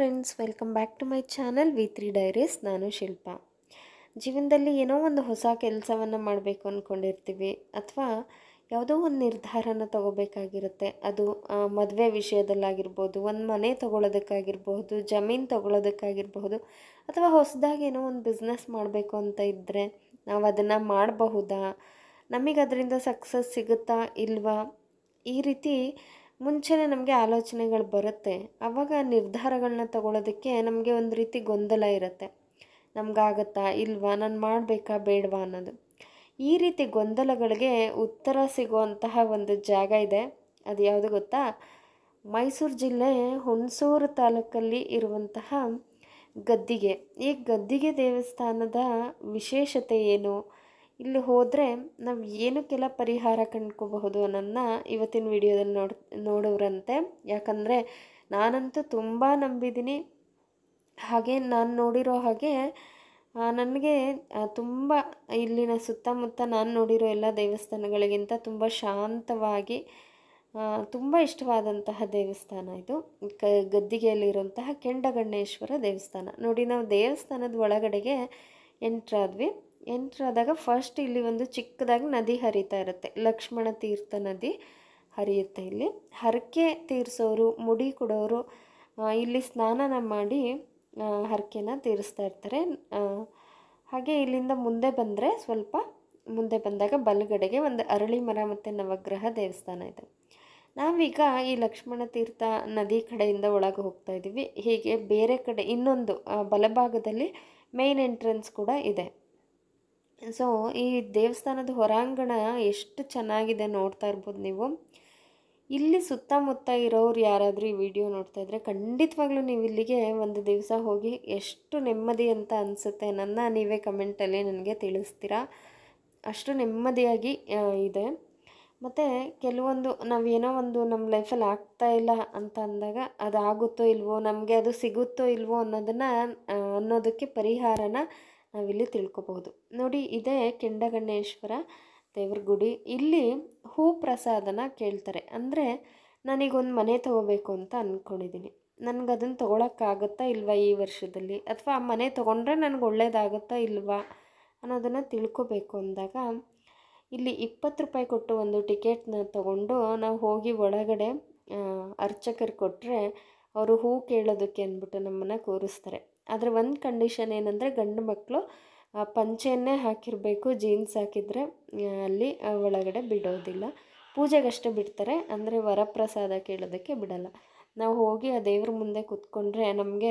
friends welcome back to my channel V three diaries ನಾನು ಶಿಲ್ಪ ಜೀವನದಲ್ಲಿ ಏನೋ ಒಂದು ಹೊಸ ಕೆಲಸವನ್ನು ಮಾಡಬೇಕು ಅಂದ್ಕೊಂಡಿರ್ತೀವಿ ಅಥವಾ ಯಾವುದೋ ಒಂದು ನಿರ್ಧಾರನ ತಗೋಬೇಕಾಗಿರುತ್ತೆ ಅದು ಮದುವೆ ವಿಷಯದಲ್ಲಾಗಿರ್ಬೋದು ಒಂದು ಮನೆ ತಗೊಳ್ಳೋದಕ್ಕಾಗಿರ್ಬೋದು ಜಮೀನು ತಗೊಳ್ಳೋದಕ್ಕಾಗಿರ್ಬೋದು ಅಥವಾ ಹೊಸದಾಗಿ ಏನೋ ಒಂದು ಬಿಸ್ನೆಸ್ ಮಾಡಬೇಕು ಅಂತ ಇದ್ದರೆ ನಾವು ಅದನ್ನು ಮಾಡಬಹುದಾ ನಮಗೆ ಅದರಿಂದ ಸಕ್ಸಸ್ ಸಿಗುತ್ತಾ ಇಲ್ವಾ ಈ ರೀತಿ ಮುಂಚೆನೇ ನಮಗೆ ಆಲೋಚನೆಗಳು ಬರುತ್ತೆ ಆವಾಗ ನಿರ್ಧಾರಗಳನ್ನ ತಗೊಳ್ಳೋದಕ್ಕೆ ನಮಗೆ ಒಂದು ರೀತಿ ಗೊಂದಲ ಇರುತ್ತೆ ನಮಗಾಗತ್ತಾ ಇಲ್ವಾ ನಾನು ಮಾಡಬೇಕಾ ಬೇಡವಾ ಅನ್ನೋದು ಈ ರೀತಿ ಗೊಂದಲಗಳಿಗೆ ಉತ್ತರ ಸಿಗುವಂತಹ ಒಂದು ಜಾಗ ಇದೆ ಅದು ಯಾವುದು ಗೊತ್ತಾ ಮೈಸೂರು ಜಿಲ್ಲೆ ಹುಣಸೂರು ತಾಲೂಕಲ್ಲಿ ಇರುವಂತಹ ಗದ್ದಿಗೆ ಈ ಗದ್ದಿಗೆ ದೇವಸ್ಥಾನದ ವಿಶೇಷತೆ ಏನು ಇಲ್ಲಿ ಹೋದರೆ ನಾವು ಏನಕ್ಕೆಲ್ಲ ಪರಿಹಾರ ಕಂಡ್ಕೋಬಹುದು ಅನ್ನೋದನ್ನ ಇವತ್ತಿನ ವಿಡಿಯೋದಲ್ಲಿ ನೋಡ್ ನೋಡೋರಂತೆ ಯಾಕಂದರೆ ನಾನಂತೂ ತುಂಬ ನಂಬಿದ್ದೀನಿ ಹಾಗೆ ನಾನು ನೋಡಿರೋ ಹಾಗೆ ನನಗೆ ತುಂಬ ಇಲ್ಲಿನ ಸುತ್ತಮುತ್ತ ನಾನು ನೋಡಿರೋ ಎಲ್ಲ ದೇವಸ್ಥಾನಗಳಿಗಿಂತ ತುಂಬ ಶಾಂತವಾಗಿ ತುಂಬ ಇಷ್ಟವಾದಂತಹ ದೇವಸ್ಥಾನ ಇದು ಕ ಗದ್ದಿಗೆಯಲ್ಲಿರುವಂತಹ ಕೆಂಡಗಣ್ಣೇಶ್ವರ ದೇವಸ್ಥಾನ ನೋಡಿ ನಾವು ದೇವಸ್ಥಾನದ ಒಳಗಡೆಗೆ ಎಂಟ್ರಾದ್ವಿ ಎಂಟ್ರಾದಾಗ ಫಸ್ಟ್ ಇಲ್ಲಿ ಒಂದು ಚಿಕ್ಕದಾಗಿ ನದಿ ಹರಿತಾ ಇರುತ್ತೆ ಲಕ್ಷ್ಮಣ ತೀರ್ಥ ನದಿ ಹರಿಯುತ್ತೆ ಇಲ್ಲಿ ಹರಕೆ ತೀರಿಸೋರು ಮುಡಿ ಕೊಡೋರು ಇಲ್ಲಿ ಸ್ನಾನನ ಮಾಡಿ ಹರಕೆನ ತೀರಿಸ್ತಾ ಇರ್ತಾರೆ ಹಾಗೆ ಇಲ್ಲಿಂದ ಮುಂದೆ ಬಂದರೆ ಸ್ವಲ್ಪ ಮುಂದೆ ಬಂದಾಗ ಬಲಗಡೆಗೆ ಒಂದು ಅರಳಿ ಮರ ಮತ್ತು ನವಗ್ರಹ ದೇವಸ್ಥಾನ ಇದೆ ನಾವೀಗ ಈ ಲಕ್ಷ್ಮಣ ತೀರ್ಥ ನದಿ ಕಡೆಯಿಂದ ಒಳಗೆ ಹೋಗ್ತಾ ಇದ್ದೀವಿ ಹೀಗೆ ಬೇರೆ ಕಡೆ ಇನ್ನೊಂದು ಬಲಭಾಗದಲ್ಲಿ ಮೇನ್ ಎಂಟ್ರೆನ್ಸ್ ಕೂಡ ಇದೆ ಸೊ ಈ ದೇವಸ್ಥಾನದ ಹೊರಾಂಗಣ ಎಷ್ಟು ಚೆನ್ನಾಗಿದೆ ನೋಡ್ತಾ ಇರ್ಬೋದು ನೀವು ಇಲ್ಲಿ ಸುತ್ತಮುತ್ತ ಇರೋರು ಯಾರಾದರೂ ಈ ವಿಡಿಯೋ ನೋಡ್ತಾ ಇದ್ದರೆ ಖಂಡಿತವಾಗ್ಲೂ ನೀವು ಇಲ್ಲಿಗೆ ಒಂದು ದಿವಸ ಹೋಗಿ ಎಷ್ಟು ನೆಮ್ಮದಿ ಅಂತ ಅನಿಸುತ್ತೆ ನನ್ನ ನೀವೇ ಕಮೆಂಟಲ್ಲಿ ನನಗೆ ತಿಳಿಸ್ತೀರಾ ಅಷ್ಟು ನೆಮ್ಮದಿಯಾಗಿ ಇದೆ ಮತ್ತು ಕೆಲವೊಂದು ನಾವೇನೋ ಒಂದು ನಮ್ಮ ಲೈಫಲ್ಲಿ ಆಗ್ತಾ ಇಲ್ಲ ಅಂತ ಅಂದಾಗ ಅದು ಆಗುತ್ತೋ ಇಲ್ವೋ ನಮಗೆ ಅದು ಸಿಗುತ್ತೋ ಇಲ್ವೋ ಅನ್ನೋದನ್ನು ಅನ್ನೋದಕ್ಕೆ ಪರಿಹಾರನ ನಾವಿಲ್ಲಿ ತಿಳ್ಕೊಬಹುದು ನೋಡಿ ಇದೇ ಕೆಂಡಗಣ್ಣೇಶ್ವರ ದೇವ್ರ ಗುಡಿ ಇಲ್ಲಿ ಹೂ ಪ್ರಸಾದನ ಕೇಳ್ತಾರೆ ಅಂದರೆ ನನಗೊಂದು ಮನೆ ತೊಗೋಬೇಕು ಅಂತ ಅಂದ್ಕೊಂಡಿದ್ದೀನಿ ನನಗೆ ಅದನ್ನು ತೊಗೊಳಕ್ಕಾಗತ್ತಾ ಇಲ್ವಾ ಈ ವರ್ಷದಲ್ಲಿ ಅಥವಾ ಆ ಮನೆ ತೊಗೊಂಡ್ರೆ ನನಗೆ ಒಳ್ಳೇದಾಗುತ್ತಾ ಇಲ್ವಾ ಅನ್ನೋದನ್ನು ತಿಳ್ಕೊಬೇಕು ಅಂದಾಗ ಇಲ್ಲಿ ಇಪ್ಪತ್ತು ರೂಪಾಯಿ ಕೊಟ್ಟು ಒಂದು ಟಿಕೆಟ್ನ ತೊಗೊಂಡು ನಾವು ಹೋಗಿ ಒಳಗಡೆ ಅರ್ಚಕರು ಕೊಟ್ಟರೆ ಅವರು ಹೂ ಕೇಳೋದಕ್ಕೆ ಅಂದ್ಬಿಟ್ಟು ನಮ್ಮನ್ನು ಕೂರಿಸ್ತಾರೆ ಆದರೆ ಒಂದು ಕಂಡೀಷನ್ ಏನಂದರೆ ಗಂಡು ಮಕ್ಕಳು ಪಂಚೆಯನ್ನೇ ಹಾಕಿರಬೇಕು ಜೀನ್ಸ್ ಹಾಕಿದರೆ ಅಲ್ಲಿ ಒಳಗಡೆ ಬಿಡೋದಿಲ್ಲ ಪೂಜೆಗಷ್ಟೇ ಬಿಡ್ತಾರೆ ಅಂದರೆ ವರಪ್ರಸಾದ ಕೇಳೋದಕ್ಕೆ ಬಿಡಲ್ಲ ನಾವು ಹೋಗಿ ಆ ದೇವ್ರ ಮುಂದೆ ಕೂತ್ಕೊಂಡ್ರೆ ನಮಗೆ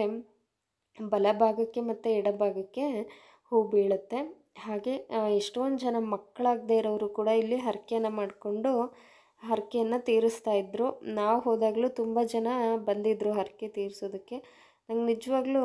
ಬಲಭಾಗಕ್ಕೆ ಮತ್ತು ಎಡಭಾಗಕ್ಕೆ ಹೂ ಬೀಳುತ್ತೆ ಹಾಗೆ ಎಷ್ಟೊಂದು ಜನ ಮಕ್ಕಳಾಗದೇ ಇರೋರು ಕೂಡ ಇಲ್ಲಿ ಹರಕೆನ ಮಾಡಿಕೊಂಡು ಹರಕೆಯನ್ನು ತೀರಿಸ್ತಾ ಇದ್ದರು ನಾವು ಹೋದಾಗಲೂ ತುಂಬ ಜನ ಬಂದಿದ್ದರು ಹರಕೆ ತೀರಿಸೋದಕ್ಕೆ ನಂಗೆ ನಿಜವಾಗ್ಲೂ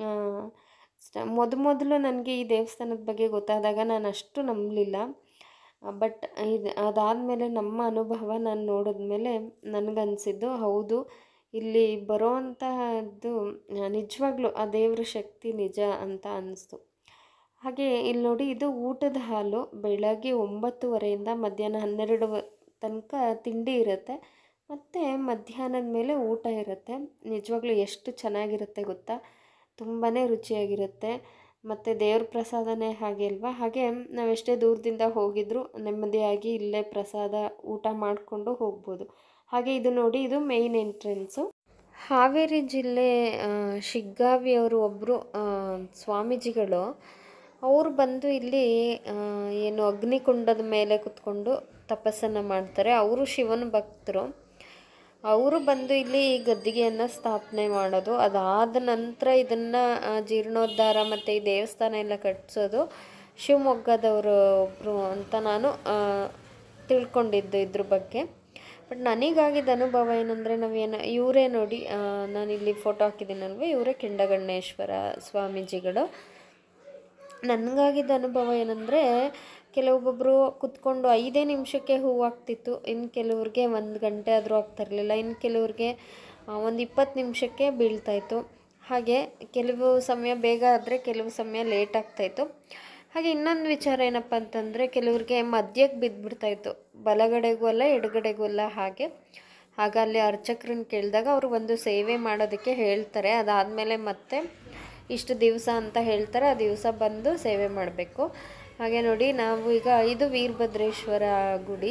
ಮೊದ ಮೊದಲು ನನಗೆ ಈ ದೇವಸ್ಥಾನದ ಬಗ್ಗೆ ಗೊತ್ತಾದಾಗ ನಾನು ಅಷ್ಟು ನಂಬಲಿಲ್ಲ ಬಟ್ ಇದು ಅದಾದಮೇಲೆ ನಮ್ಮ ಅನುಭವ ನಾನು ನೋಡಿದ್ಮೇಲೆ ನನಗನ್ಸಿದ್ದು ಹೌದು ಇಲ್ಲಿ ಬರೋವಂತಹದ್ದು ನಿಜವಾಗ್ಲೂ ಆ ದೇವ್ರ ಶಕ್ತಿ ನಿಜ ಅಂತ ಅನ್ನಿಸ್ತು ಹಾಗೆ ಇಲ್ಲಿ ನೋಡಿ ಇದು ಊಟದ ಹಾಲು ಬೆಳಗ್ಗೆ ಒಂಬತ್ತುವರೆಯಿಂದ ಮಧ್ಯಾಹ್ನ ಹನ್ನೆರಡು ತನಕ ತಿಂಡಿ ಇರುತ್ತೆ ಮತ್ತು ಮಧ್ಯಾಹ್ನದ ಮೇಲೆ ಊಟ ಇರುತ್ತೆ ನಿಜವಾಗ್ಲೂ ಎಷ್ಟು ಚೆನ್ನಾಗಿರುತ್ತೆ ಗೊತ್ತಾ ತುಂಬಾ ರುಚಿಯಾಗಿರುತ್ತೆ ಮತ್ತು ದೇವ್ರ ಪ್ರಸಾದನೇ ಹಾಗೆ ಅಲ್ವಾ ಹಾಗೆ ನಾವೆಷ್ಟೇ ದೂರದಿಂದ ಹೋಗಿದ್ರು ನೆಮ್ಮದಿಯಾಗಿ ಇಲ್ಲೇ ಪ್ರಸಾದ ಊಟ ಮಾಡಿಕೊಂಡು ಹೋಗ್ಬೋದು ಹಾಗೆ ಇದು ನೋಡಿ ಇದು ಮೇಯ್ನ್ ಎಂಟ್ರೆನ್ಸು ಹಾವೇರಿ ಜಿಲ್ಲೆ ಶಿಗ್ಗಾವಿಯವರು ಒಬ್ಬರು ಸ್ವಾಮೀಜಿಗಳು ಅವರು ಬಂದು ಇಲ್ಲಿ ಏನು ಅಗ್ನಿಕುಂಡದ ಮೇಲೆ ಕುತ್ಕೊಂಡು ತಪಸ್ಸನ್ನು ಮಾಡ್ತಾರೆ ಅವರು ಶಿವನ ಭಕ್ತರು ಅವರು ಬಂದು ಇಲ್ಲಿ ಗದ್ದಿಗೆಯನ್ನು ಸ್ಥಾಪನೆ ಮಾಡೋದು ಅದಾದ ನಂತರ ಇದನ್ನು ಜೀರ್ಣೋದ್ಧಾರ ಮತ್ತು ಈ ದೇವಸ್ಥಾನ ಎಲ್ಲ ಕಟ್ಟಿಸೋದು ಶಿವಮೊಗ್ಗದವರು ಒಬ್ಬರು ಅಂತ ನಾನು ತಿಳ್ಕೊಂಡಿದ್ದು ಇದ್ರ ಬಗ್ಗೆ ಬಟ್ ನನಗಾಗಿದ್ದ ಅನುಭವ ಏನಂದರೆ ನಾವೇನು ಇವರೇ ನೋಡಿ ನಾನಿಲ್ಲಿ ಫೋಟೋ ಹಾಕಿದ್ದೀನಲ್ವ ಇವರೇ ಕೆಂಡಗಣ್ಣೇಶ್ವರ ಸ್ವಾಮೀಜಿಗಳು ನನಗಾಗಿದ್ದ ಅನುಭವ ಏನಂದರೆ ಕೆಲವೊಬ್ಬೊಬ್ಬರು ಕುತ್ಕೊಂಡು ಐದೇ ನಿಮಿಷಕ್ಕೆ ಹೂವು ಆಗ್ತಿತ್ತು ಇನ್ನು ಕೆಲವ್ರಿಗೆ ಒಂದು ಗಂಟೆ ಆದರೂ ಆಗ್ತಾಯಿರಲಿಲ್ಲ ಇನ್ನು ಕೆಲವ್ರಿಗೆ ಒಂದು ಇಪ್ಪತ್ತು ನಿಮಿಷಕ್ಕೆ ಬೀಳ್ತಾಯಿತ್ತು ಹಾಗೆ ಕೆಲವು ಸಮಯ ಬೇಗ ಆದರೆ ಕೆಲವು ಸಮಯ ಲೇಟ್ ಆಗ್ತಾಯಿತ್ತು ಹಾಗೆ ಇನ್ನೊಂದು ವಿಚಾರ ಏನಪ್ಪ ಅಂತಂದರೆ ಕೆಲವ್ರಿಗೆ ಮಧ್ಯಕ್ಕೆ ಬಿದ್ದುಬಿಡ್ತಾಯಿತ್ತು ಬಲಗಡೆಗೂ ಅಲ್ಲ ಎಡಗಡೆಗೂ ಅಲ್ಲ ಹಾಗೆ ಆಗ ಅಲ್ಲಿ ಅರ್ಚಕ್ರನ್ನ ಕೇಳಿದಾಗ ಅವರು ಒಂದು ಸೇವೆ ಮಾಡೋದಕ್ಕೆ ಹೇಳ್ತಾರೆ ಅದಾದಮೇಲೆ ಮತ್ತೆ ಇಷ್ಟು ದಿವಸ ಅಂತ ಹೇಳ್ತಾರೆ ಆ ದಿವಸ ಬಂದು ಸೇವೆ ಮಾಡಬೇಕು ಹಾಗೆ ನೋಡಿ ನಾವು ಈಗ ಇದು ವೀರಭದ್ರೇಶ್ವರ ಗುಡಿ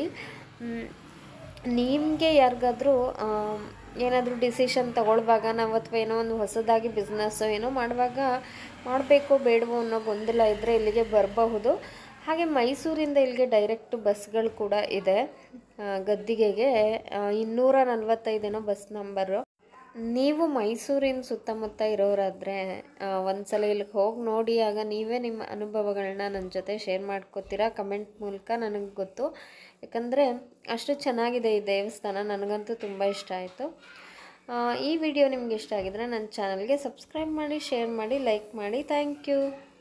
ನಿಮಗೆ ಯಾರಿಗಾದ್ರೂ ಏನಾದರೂ ಡಿಸಿಷನ್ ತಗೊಳ್ಳುವಾಗ ನಾವು ಅಥವಾ ಏನೋ ಒಂದು ಹೊಸದಾಗಿ ಬಿಸ್ನೆಸ್ಸು ಏನೋ ಮಾಡುವಾಗ ಮಾಡಬೇಕೋ ಬೇಡವೋ ಅನ್ನೋ ಗೊಂದಲ ಇದ್ದರೆ ಇಲ್ಲಿಗೆ ಬರಬಹುದು ಹಾಗೆ ಮೈಸೂರಿಂದ ಇಲ್ಲಿಗೆ ಡೈರೆಕ್ಟ್ ಬಸ್ಗಳು ಕೂಡ ಇದೆ ಆ, ಗದ್ದಿಗೆಗೆ ಆ, ಇನ್ನೂರ ನಲ್ವತ್ತೈದೇನೋ ಬಸ್ ನಂಬರು ನೀವು ಮೈಸೂರಿನ ಸುತ್ತಮುತ್ತ ಇರೋರಾದರೆ ಒಂದ್ಸಲ ಇಲ್ಲಿಗೆ ಹೋಗಿ ನೋಡಿ ಆಗ ನೀವೇ ನಿಮ್ಮ ಅನುಭವಗಳನ್ನ ನನ್ನ ಜೊತೆ ಶೇರ್ ಮಾಡ್ಕೋತೀರಾ ಕಮೆಂಟ್ ಮೂಲಕ ನನಗೆ ಗೊತ್ತು ಯಾಕಂದರೆ ಅಷ್ಟು ಚೆನ್ನಾಗಿದೆ ಈ ದೇವಸ್ಥಾನ ನನಗಂತೂ ತುಂಬ ಇಷ್ಟ ಆಯಿತು ಈ ವಿಡಿಯೋ ನಿಮ್ಗೆ ಇಷ್ಟ ಆಗಿದ್ರೆ ನನ್ನ ಚಾನಲ್ಗೆ ಸಬ್ಸ್ಕ್ರೈಬ್ ಮಾಡಿ ಶೇರ್ ಮಾಡಿ ಲೈಕ್ ಮಾಡಿ ಥ್ಯಾಂಕ್ ಯು